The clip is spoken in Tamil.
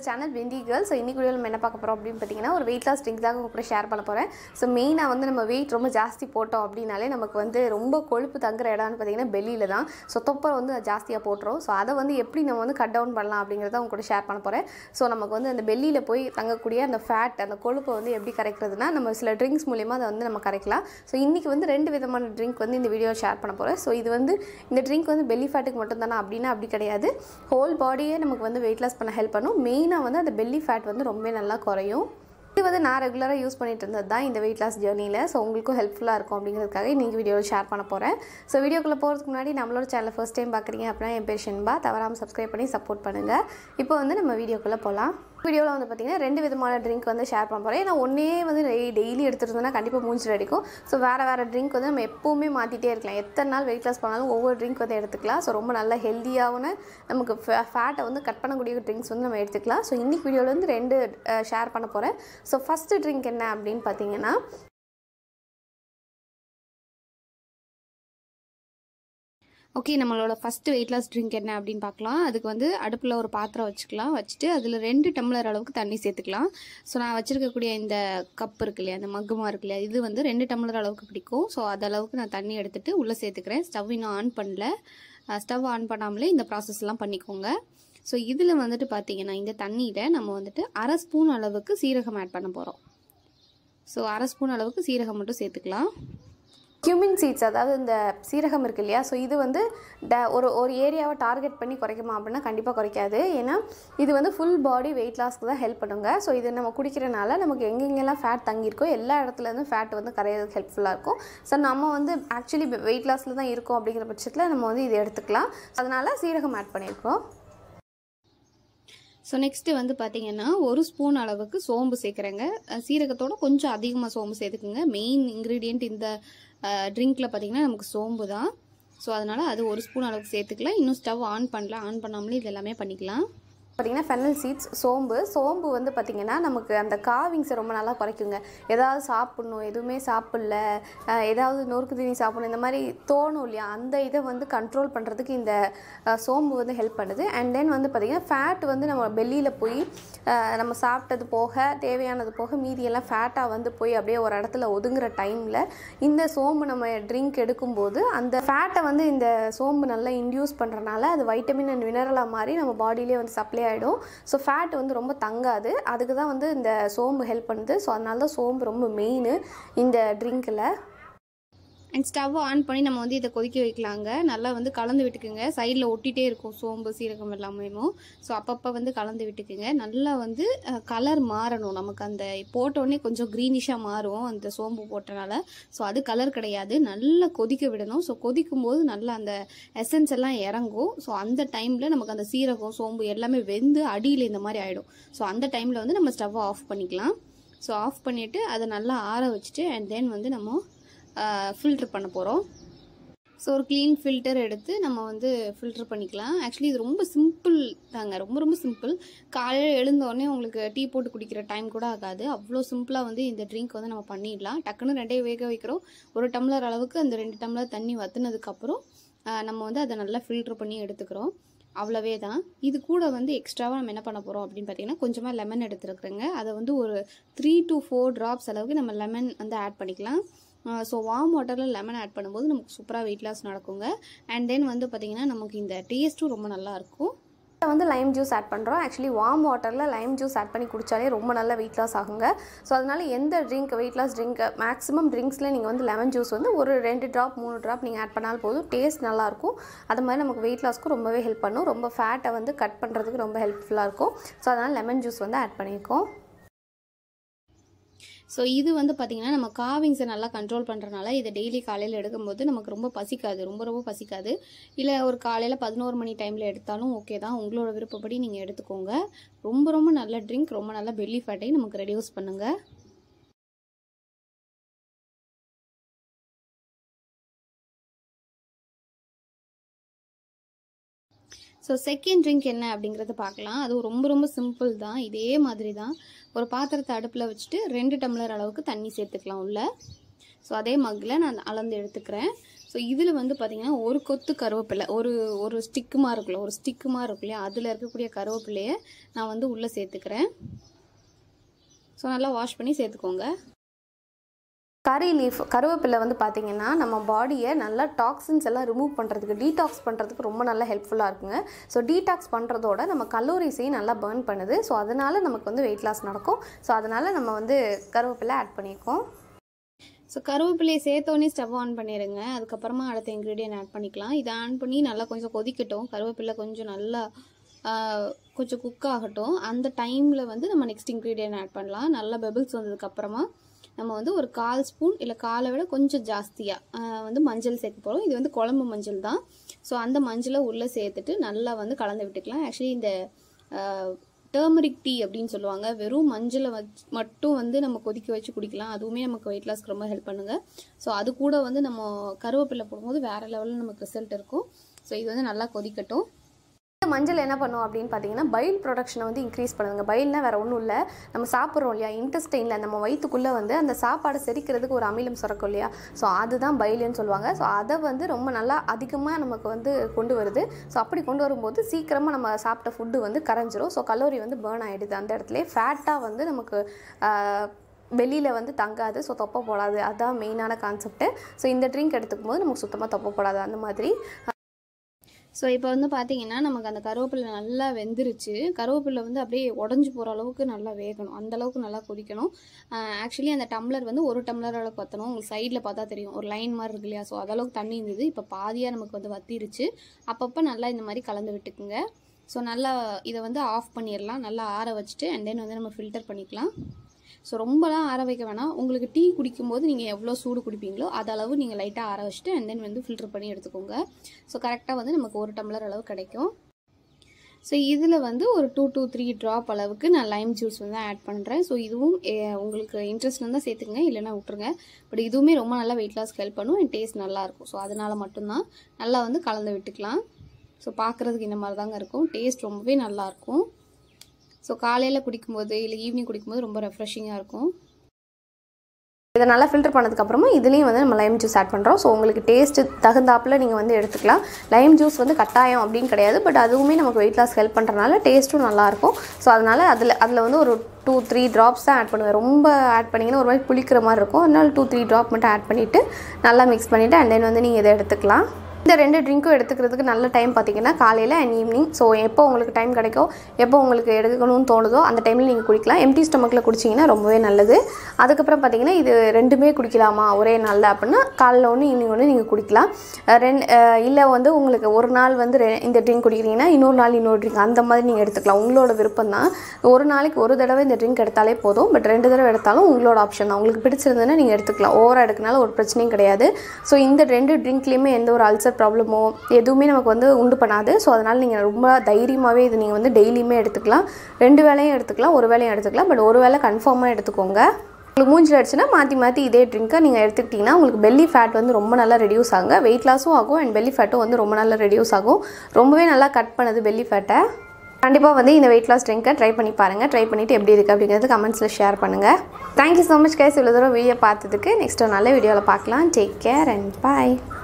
சேனல் வெண்டி கேர்ள் ஸோ இன்னைக்கு வீடியோ நம்ம என்ன பார்க்க போகிறோம் அப்படின்னு பார்த்தீங்கன்னா ஒரு வெயிட் லாஸ் ட்ரிங்க் தான் உங்க கூட ஷேர் பண்ண போகிறேன் ஸோ மெயினாக வந்து நம்ம வெயிட் ரொம்ப ஜாஸ்தி போட்டோம் அப்படின்னாலே நமக்கு வந்து ரொம்ப கொழுப்பு தங்குற இடம்னு பார்த்தீங்கன்னா பெல்லியில் தான் ஸோ தொப்பை வந்து ஜாஸ்தியாக போட்டுரும் ஸோ அதை வந்து எப்படி நம்ம வந்து கட் டவுன் பண்ணலாம் அப்படிங்கிறத உங்க கூட ஷேர் பண்ண போகிறேன் ஸோ நமக்கு வந்து அந்த பெல்லியில் போய் தங்கக்கூடிய அந்த ஃபேட் அந்த கொழுப்பை வந்து எப்படி கரைக்கிறதுனா நம்ம சில ட்ரிங்க்ஸ் மூலிமா அதை வந்து நம்ம கரைக்கலாம் ஸோ இன்றைக்கி வந்து ரெண்டு விதமான ட்ரிங்க் வந்து இந்த வீடியோ ஷேர் பண்ண போகிறேன் ஸோ இது வந்து இந்த ட்ரிங்க் வந்து பெல்லி ஃபேட்டுக்கு மட்டும் தானே அப்படின்னா அப்படி கிடையாது ஹோல் பாடியே நமக்கு வந்து வெயிட் லாஸ் பண்ண ஹெல்ப் பண்ணும் மெயினாக வந்து அந்த பெல்லி ஃபேட் வந்து ரொம்ப நல்லா குறையும் இது வந்து நான் ரெகுலராக யூஸ் பண்ணிட்டு இருந்தது தான் இந்த வெயிட் லாஸ் ஜேர்னியில் ஸோ உங்களுக்கும் ஹெல்ப்ஃபுல்லாக இருக்கும் அப்படிங்கிறதுக்காக இன்றைக்கி வீடியோவில் ஷேர் பண்ண போகிறேன் ஸோ வீடியோக்குள்ளே போகிறதுக்கு முன்னாடி நம்மளோட சேனலை ஃபர்ஸ்ட் டைம் பார்க்குறீங்க அப்படின்னா என் பேர் ஷென்பா தவறாமல் சப்ஸ்கிரைப் பண்ணி சப்போர்ட் பண்ணுங்கள் இப்போ வந்து நம்ம வீடியோக்குள்ளே போகலாம் வீடியோவில் வந்து பார்த்திங்கன்னா ரெண்டு விதமான ட்ரிங்க் வந்து ஷேர் பண்ண போகிறேன் ஏன்னா ஒன்றே வந்து டெய்லி எடுத்துகிட்டு இருந்தோம்னா கண்டிப்பாக மூஞ்சில் அடிக்கும் ஸோ வேறு வேறு ட்ரிங்க் வந்து நம்ம எப்போவுமே மாற்றிட்டே இருக்கலாம் எத்தனை நாள் வெயிட் லாஸ் பண்ணாலும் ஒவ்வொரு ட்ரிங்க் வந்து எடுத்துக்கலாம் ஸோ ரொம்ப நல்ல ஹெல்த்தியாகவும் நமக்கு ஃபேட்டை வந்து கட் பண்ணக்கூடிய ட்ரிங்க்ஸ் வந்து நம்ம எடுத்துக்கலாம் ஸோ இன்றைக்கி வீடியோவில் வந்து ரெண்டு ஷேர் பண்ண போகிறேன் ஸோ ஃபஸ்ட்டு ட்ரிங்க் என்ன அப்படின்னு பார்த்தீங்கன்னா ஓகே நம்மளோட ஃபஸ்ட்டு வெயிட் லாஸ் ட்ரிங்க் என்ன அப்படின்னு பார்க்கலாம் அதுக்கு வந்து அடுப்பில் ஒரு பாத்திரம் வச்சுக்கலாம் வச்சுட்டு அதில் ரெண்டு டம்ளர் அளவுக்கு தண்ணி சேர்த்துக்கலாம் ஸோ நான் வச்சுருக்கக்கூடிய இந்த கப் இருக்கு இல்லையா அந்த மக்குமா இருக்கு இல்லையா இது வந்து ரெண்டு டம்ளர் அளவுக்கு பிடிக்கும் ஸோ அது அளவுக்கு நான் தண்ணி எடுத்துகிட்டு உள்ளே சேர்த்துக்கிறேன் ஸ்டவ் இன்னும் ஆன் பண்ணல ஸ்டவ் ஆன் பண்ணாமலே இந்த ப்ராசஸ்லாம் பண்ணிக்கோங்க ஸோ இதில் வந்துட்டு பார்த்தீங்கன்னா இந்த தண்ணியில் நம்ம வந்துட்டு அரை ஸ்பூன் அளவுக்கு சீரகம் ஆட் பண்ண போகிறோம் ஸோ அரை ஸ்பூன் அளவுக்கு சீரகம் மட்டும் சேர்த்துக்கலாம் கியூமின் சீட்ஸ் அதாவது இந்த சீரகம் இருக்கு இல்லையா ஸோ இது வந்து ட ஒரு ஒரு ஏரியாவை டார்கெட் பண்ணி குறைக்குமா அப்படின்னா கண்டிப்பாக குறைக்காது ஏன்னா இது வந்து ஃபுல் பாடி வெயிட் லாஸ்க்கு தான் ஹெல்ப் பண்ணுங்க ஸோ இது நம்ம குடிக்கிறனால நமக்கு எங்கெங்கெல்லாம் ஃபேட் தங்கியிருக்கோ எல்லா இடத்துலேருந்து ஃபேட் வந்து கரையிறதுக்கு ஹெல்ப்ஃபுல்லாக இருக்கும் ஸோ நம்ம வந்து ஆக்சுவலி வெயிட் லாஸில் தான் இருக்கோம் அப்படிங்கிற பட்சத்தில் நம்ம வந்து இதை எடுத்துக்கலாம் அதனால் சீரகம் ஆட் பண்ணியிருக்கோம் ஸோ நெக்ஸ்ட்டு வந்து பார்த்தீங்கன்னா ஒரு ஸ்பூன் அளவுக்கு சோம்பு சேர்க்குறேங்க சீரகத்தோட கொஞ்சம் அதிகமாக சோம்பு சேர்த்துக்குங்க மெயின் இன்க்ரீடியண்ட் இந்த ட்ரிங்க்கில் பார்த்தீங்கன்னா நமக்கு சோம்பு தான் ஸோ அதனால் அது ஒரு ஸ்பூன் அளவுக்கு சேர்த்துக்கலாம் இன்னும் ஸ்டவ் ஆன் பண்ணல ஆன் பண்ணாமலே இது எல்லாமே பண்ணிக்கலாம் பார்த்திங்கன்னா ஃபெனல் சீட்ஸ் சோம்பு சோம்பு வந்து பார்த்திங்கன்னா நமக்கு அந்த காவிங்ஸை ரொம்ப நல்லா குறைக்குங்க ஏதாவது சாப்பிட்ணும் எதுவுமே சாப்பிடல ஏதாவது நொறுக்கு தீனி சாப்பிடணும் இந்த மாதிரி தோணும் இல்லையா அந்த இதை வந்து கண்ட்ரோல் பண்ணுறதுக்கு இந்த சோம்பு வந்து ஹெல்ப் பண்ணுது அண்ட் தென் வந்து பார்த்திங்கன்னா ஃபேட் வந்து நம்ம வெளியில் போய் நம்ம சாப்பிட்டது போக தேவையானது போக மீதியெல்லாம் ஃபேட்டாக வந்து போய் அப்படியே ஒரு இடத்துல ஒதுங்குற டைமில் இந்த சோம்பு நம்ம ட்ரிங்க் எடுக்கும்போது அந்த ஃபேட்டை வந்து இந்த சோம்பு நல்லா இன்டியூஸ் பண்ணுறனால அது வைட்டமின் அண்ட் மினரலாக மாதிரி நம்ம பாடியிலே வந்து சப்ளை ஆகிடும் ஸோ ஃபேட் வந்து ரொம்ப தங்காது அதுக்கு தான் வந்து இந்த சோம்பு ஹெல்ப் பண்ணுது ஸோ அதனால தான் சோம்பு ரொம்ப மெயின் இந்த ட்ரிங்க்கில் அண்ட் ஸ்டவ் ஆன் பண்ணி நம்ம வந்து இதை கொதிக்க வைக்கலாங்க நல்லா வந்து கலந்து விட்டுக்குங்க சைடில் ஒட்டிகிட்டே இருக்கும் சோம்பு சீரகம் எல்லாமே ஸோ அப்பப்போ வந்து கலந்து விட்டுக்குங்க நல்லா வந்து கலர் மாறணும் நமக்கு அந்த போட்டோடனே கொஞ்சம் க்ரீனிஷாக மாறும் அந்த சோம்பு போட்டனால ஸோ அது கலர் கிடையாது நல்லா கொதிக்க விடணும் ஸோ கொதிக்கும் போது நல்லா அந்த எசன்ஸ் எல்லாம் இறங்கும் ஸோ அந்த டைமில் நமக்கு அந்த சீரகம் சோம்பு எல்லாமே வெந்து அடியில் இந்த மாதிரி ஆகிடும் ஸோ அந்த டைமில் வந்து நம்ம ஸ்டவ்வை ஆஃப் பண்ணிக்கலாம் ஸோ ஆஃப் பண்ணிவிட்டு அதை நல்லா ஆற வச்சுட்டு அண்ட் தென் வந்து நம்ம ஃபில்ட்ரு பண்ண போகிறோம் ஸோ ஒரு க்ளீன் ஃபில்டர் எடுத்து நம்ம வந்து ஃபில்ட்ரு பண்ணிக்கலாம் ஆக்சுவலி இது ரொம்ப சிம்பிள் தாங்க ரொம்ப ரொம்ப சிம்பிள் காலையில் எழுந்தோடனே உங்களுக்கு டீ போட்டு குடிக்கிற டைம் கூட ஆகாது அவ்வளோ சிம்பிளாக வந்து இந்த ட்ரிங்க் வந்து நம்ம பண்ணிடலாம் டக்குன்னு ரெண்டே வேக வைக்கிறோம் ஒரு டம்ளர் அளவுக்கு அந்த ரெண்டு டம்ளர் தண்ணி வற்றுனதுக்கப்புறம் நம்ம வந்து அதை நல்லா ஃபில்ட்ரு பண்ணி எடுத்துக்கிறோம் அவ்வளவே தான் இது கூட வந்து எக்ஸ்ட்ராவாக நம்ம என்ன பண்ண போகிறோம் அப்படின்னு பார்த்தீங்கன்னா கொஞ்சமாக லெமன் எடுத்துருக்குறேங்க அதை வந்து ஒரு த்ரீ டு ஃபோர் ட்ராப்ஸ் அளவுக்கு நம்ம லெமன் வந்து ஆட் பண்ணிக்கலாம் ஸோ வார்ம் வாட்டரில் லெமன் ஆட் பண்ணும்போது நமக்கு சூப்பராக வெயிட் லாஸ் நடக்குங்க அண்ட் தென் வந்து பார்த்திங்கன்னா நமக்கு இந்த டேஸ்ட்டும் ரொம்ப நல்லாயிருக்கும் வந்து லைம் ஜூஸ் ஆட் பண்ணுறோம் ஆக்சுவலி வார்ம் வாட்டரில் லைம் ஜூஸ் ஆட் பண்ணி குடித்தாலே ரொம்ப நல்ல வெயிட் லாஸ் ஆகுங்க ஸோ அதனால் எந்த drink weight loss drink maximum ட்ரிங்க்ஸில் நீங்கள் வந்து லெமன் ஜூஸ் வந்து ஒரு ரெண்டு ட்ராப் மூணு ட்ராப் நீங்கள் ஆட் பண்ணாலும் போதும் டேஸ்ட் நல்லாயிருக்கும் அது மாதிரி நமக்கு வெயிட் லாஸ்க்கும் ரொம்பவே ஹெல்ப் பண்ணும் ரொம்ப ஃபேட்டை வந்து கட் பண்ணுறதுக்கு ரொம்ப ஹெல்ப்ஃபுல்லாக இருக்கும் ஸோ அதனால் லெமன் ஜூஸ் வந்து ஆட் பண்ணியிருக்கோம் ஸோ இது வந்து பார்த்திங்கன்னா நம்ம காவிங்ஸை நல்லா கண்ட்ரோல் பண்ணுறனால இதை டெய்லி காலையில் எடுக்கும்போது நமக்கு ரொம்ப பசிக்காது ரொம்ப ரொம்ப பசிக்காது இல்லை ஒரு காலையில் பதினோரு மணி டைமில் எடுத்தாலும் ஓகே தான் உங்களோட விருப்பப்படி நீங்கள் எடுத்துக்கோங்க ரொம்ப ரொம்ப நல்ல ட்ரிங்க் ரொம்ப நல்ல பெல்லி ஃபேட்டை நமக்கு ரெடியூஸ் பண்ணுங்கள் ஸோ செகண்ட் ட்ரிங்க் என்ன அப்படிங்கிறத பார்க்கலாம் அதுவும் ரொம்ப ரொம்ப சிம்பிள் தான் இதே மாதிரி தான் ஒரு பாத்திரத்தை அடுப்பில் வச்சுட்டு ரெண்டு டம்ளர் அளவுக்கு தண்ணி சேர்த்துக்கலாம் உள்ள ஸோ அதே மக்கில் நான் அளந்து எடுத்துக்கிறேன் ஸோ இதில் வந்து பார்த்திங்கன்னா ஒரு கொத்து கருவேப்பிலை ஒரு ஒரு ஸ்டிக்குமா இருக்குல்ல ஒரு ஸ்டிக்குமா இருக்கு இல்லையா அதில் இருக்கக்கூடிய கருவேப்பிலையை நான் வந்து உள்ளே சேர்த்துக்கிறேன் ஸோ நல்லா வாஷ் பண்ணி சேர்த்துக்கோங்க கறி லீஃப் கருவேப்பிலை வந்து பார்த்திங்கன்னா நம்ம பாடியை நல்லா டாக்ஸின்ஸ் எல்லாம் ரிமூவ் பண்ணுறதுக்கு டீடாக்ஸ் பண்ணுறதுக்கு ரொம்ப நல்லா ஹெல்ப்ஃபுல்லாக இருக்குங்க ஸோ டீடாக்ஸ் பண்ணுறதோட நம்ம கலோரிஸையும் நல்லா பர்ன் பண்ணுது ஸோ அதனால் நமக்கு வந்து வெயிட் லாஸ் நடக்கும் ஸோ அதனால் நம்ம வந்து கருவேப்பிலை ஆட் பண்ணியிருக்கோம் ஸோ கருவேப்பிலையை சேர்த்தோடனே ஸ்டவ் ஆன் பண்ணிடுங்க அதுக்கப்புறமா அடுத்த இன்க்ரீடியன்ட் ஆட் பண்ணிக்கலாம் இதை ஆன் பண்ணி நல்லா கொஞ்சம் கொதிக்கட்டும் கருவேப்பிலை கொஞ்சம் நல்லா கொஞ்சம் குக் ஆகட்டும் அந்த டைமில் வந்து நம்ம நெக்ஸ்ட் இன்க்ரீடியன்ட் ஆட் பண்ணலாம் நல்லா பெபிள்ஸ் வந்ததுக்கப்புறமா நம்ம வந்து ஒரு கால் ஸ்பூன் இல்லை காலை விட கொஞ்சம் ஜாஸ்தியாக வந்து மஞ்சள் சேர்க்க போகிறோம் இது வந்து குழம்பு மஞ்சள் தான் ஸோ அந்த மஞ்சளை உள்ளே சேர்த்துட்டு நல்லா வந்து கலந்து விட்டுக்கலாம் ஆக்சுவலி இந்த டர்மரிக் டீ அப்படின்னு சொல்லுவாங்க வெறும் மஞ்சளை வச்சு மட்டும் வந்து நம்ம கொதிக்க வச்சு குடிக்கலாம் அதுவுமே நமக்கு வெயிட் லாஸ்க்கு ரொம்ப ஹெல்ப் பண்ணுங்க ஸோ அது கூட வந்து நம்ம கருவேப்பிலை போடும்போது வேறு லெவலில் நமக்கு ரிசல்ட் இருக்கும் ஸோ இது வந்து நல்லா கொதிக்கட்டும் இந்த மஞ்சள் என்ன பண்ணும் அப்படின்னு பார்த்தீங்கன்னா பைல் ப்ரொடக்ஷனை வந்து இன்க்ரீஸ் பண்ணுங்க பைல்னா வேறு ஒன்றும் இல்லை நம்ம சாப்பிட்றோம் இல்லையா இன்டெஸ்டைனில் நம்ம வயிற்றுக்குள்ளே வந்து அந்த சாப்பாடை செரிக்கிறதுக்கு ஒரு அமிலம் சுரக்கும் இல்லையா ஸோ அதுதான் பைலுன்னு சொல்லுவாங்க ஸோ அதை வந்து ரொம்ப நல்லா அதிகமாக நமக்கு வந்து கொண்டு வருது ஸோ அப்படி கொண்டு வரும்போது சீக்கிரமாக நம்ம சாப்பிட்ட ஃபுட்டு வந்து கரைஞ்சிரும் ஸோ கலோரி வந்து பேர்ன் ஆகிடுது அந்த இடத்துல ஃபேட்டாக வந்து நமக்கு வெளியில் வந்து தங்காது ஸோ தொப்பை போடாது அதுதான் மெயினான கான்செப்ட்டு ஸோ இந்த ட்ரிங்க் எடுத்துக்கும் போது நமக்கு சுத்தமாக தொப்பை போடாது அந்த மாதிரி ஸோ இப்போ வந்து பார்த்தீங்கன்னா நமக்கு அந்த கருவேப்பிலை நல்லா வெந்துருச்சு கருவேப்பிலை வந்து அப்படியே உடஞ்சி போகிற அளவுக்கு நல்லா வேகணும் அந்த அளவுக்கு நல்லா கொதிக்கணும் ஆக்சுவலி அந்த டம்ளர் வந்து ஒரு டம்ளர் அளவுக்கு பற்றணும் உங்களுக்கு சைடில் பார்த்தா தெரியும் ஒரு லைன் மாதிரி இருக்கு இல்லையா ஸோ அதளவுக்கு தண்ணி இருந்தது இப்போ பாதியாக நமக்கு வந்து வத்திருச்சு அப்பப்போ நல்லா இந்த மாதிரி கலந்து விட்டுக்குங்க ஸோ நல்லா இதை வந்து ஆஃப் பண்ணிடலாம் நல்லா ஆற வச்சுட்டு அண்ட் தென் வந்து நம்ம ஃபில்டர் பண்ணிக்கலாம் ஸோ ரொம்பலாம் ஆற வைக்க வேணாம் உங்களுக்கு டீ குடிக்கும்போது நீங்கள் எவ்வளோ சூடு குடிப்பீங்களோ அது அளவு நீங்கள் லைட்டாக ஆற வச்சுட்டு அண்ட் தென் வந்து ஃபில்டர் பண்ணி எடுத்துக்கோங்க ஸோ கரெக்டாக வந்து நமக்கு ஒரு டம்ளர் அளவு கிடைக்கும் ஸோ இதில் வந்து ஒரு டூ டூ த்ரீ ட்ராப் அளவுக்கு நான் லைம் ஜூஸ் வந்து ஆட் பண்ணுறேன் ஸோ இதுவும் உங்களுக்கு இன்ட்ரெஸ்ட் இருந்தால் சேர்த்துங்க இல்லைனா விட்டுருங்க பட் இதுவுமே ரொம்ப நல்லா வெயிட் லாஸ்க்கு ஹெல்ப் பண்ணும் அண்ட் டேஸ்ட் நல்லாயிருக்கும் ஸோ அதனால் மட்டும்தான் நல்லா வந்து கலந்து விட்டுக்கலாம் ஸோ பார்க்குறதுக்கு இந்த மாதிரி தாங்க இருக்கும் டேஸ்ட் ரொம்பவே நல்லாயிருக்கும் ஸோ காலையில் குடிக்கும்போது இல்லை ஈவினிங் குடிக்கும்போது ரொம்ப ரெஃப்ரெஷிங்காக இருக்கும் இதை நல்லா ஃபில்டர் பண்ணதுக்கப்புறமா இதுலேயும் வந்து நம்ம லைம் ஜூஸ் ஆட் பண்ணுறோம் ஸோ உங்களுக்கு டேஸ்ட்டு தகுந்தாப்பில் நீங்கள் வந்து எடுத்துக்கலாம் லைம் ஜூஸ் வந்து கட்டாயம் அப்படின்னு கிடையாது பட் அதுவுமே நமக்கு வெயிட் லாஸ் ஹெல்ப் பண்ணுறனால டேஸ்ட்டும் நல்லாயிருக்கும் ஸோ அதனால் அதில் அதில் வந்து ஒரு டூ த்ரீ ட்ராப்ஸ் தான் ஆட் பண்ணுவேன் ரொம்ப ஆட் பண்ணிங்கன்னா ஒரு மாதிரி புளிக்கிற மாதிரி இருக்கும் அதனால டூ த்ரீ ட்ராப் மட்டும் ஆட் பண்ணிவிட்டு நல்லா மிக்ஸ் பண்ணிவிட்டு அண்ட் தென் வந்து நீங்கள் இதை எடுத்துக்கலாம் இந்த ரெண்டு ட்ரிங்க்கும் எடுத்துக்கிறதுக்கு நல்ல டைம் பார்த்தீங்கன்னா காலையில் அண்ட் ஈவினிங் ஸோ எப்போ உங்களுக்கு டைம் கிடைக்கோ எப்போ உங்களுக்கு எடுக்கணும்னு தோணுதோ அந்த டைமில் நீங்கள் குடிக்கலாம் எம்டி ஸ்டொமக்கில் குடிச்சிங்கன்னா ரொம்பவே நல்லது அதுக்கப்புறம் பார்த்தீங்கன்னா இது ரெண்டுமே குடிக்கலாமா ஒரே நாளில் அப்படின்னா காலைல ஒன்று ஈவினிங் ஒன்று நீங்கள் குடிக்கலாம் ரெண்டு இல்லை வந்து உங்களுக்கு ஒரு நாள் வந்து ரெ இந்த ட்ரிங்க் குடிக்கிறீங்கன்னா இன்னொரு நாள் இன்னொரு ட்ரிங்க் அந்த மாதிரி நீங்கள் எடுத்துக்கலாம் உங்களோட விருப்பம் தான் ஒரு நாளைக்கு ஒரு தடவை இந்த ட்ரிங்க் எடுத்தாலே போதும் பட் ரெண்டு தடவை எடுத்தாலும் உங்களோட ஆப்ஷன் தான் உங்களுக்கு பிடிச்சிருந்ததுன்னா நீங்கள் எடுத்துக்கலாம் ஓவராக எடுக்கனால ஒரு பிரச்சனையும் கிடையாது ஸோ இந்த ரெண்டு ட்ரிங்க்லேயுமே எந்த ஒரு அல்சர் ப்ராப்ளமோ எதுவுமே நமக்கு வந்து உண்டு பண்ணாது ஸோ அதனால் நீங்கள் ரொம்ப தைரியமாகவே இது நீங்கள் வந்து டெய்லியுமே எடுத்துக்கலாம் ரெண்டு வேளையும் எடுத்துக்கலாம் ஒரு வேளையும் எடுத்துக்கலாம் பட் ஒரு வேளை கன்ஃபார்மாக எடுத்துக்கோங்க உங்களுக்கு மூஞ்சில் அடிச்சுன்னா மாற்றி மாற்றி இதே ட்ரிங்க்கை நீங்கள் எடுத்துக்கிட்டிங்கன்னா உங்களுக்கு பெல்லி ஃபேட் வந்து ரொம்ப நல்லா ரெடியூஸ் ஆகுங்க வெயிட் லாஸும் ஆகும் அண்ட் பெல்லி ஃபேட்டும் வந்து ரொம்ப நல்லா ரெடியூஸ் ஆகும் ரொம்பவே நல்லா கட் பண்ணுது பெல்லி ஃபேட்டை கண்டிப்பாக வந்து இந்த வெயிட் லாஸ் ட்ரிங்கை ட்ரை பண்ணி பாருங்கள் ட்ரை பண்ணிவிட்டு எப்படி இருக்குது அப்படிங்கிறது கமெண்ட்ஸில் ஷேர் பண்ணுங்கள் தேங்க்யூ ஸோ மச் கைஸ் இவ்வளோ தூரம் வீடியோ பார்த்ததுக்கு நெக்ஸ்ட் ஒரு நல்ல வீடியோவில் பார்க்கலாம் டேக் கேர் அண்ட் பாய்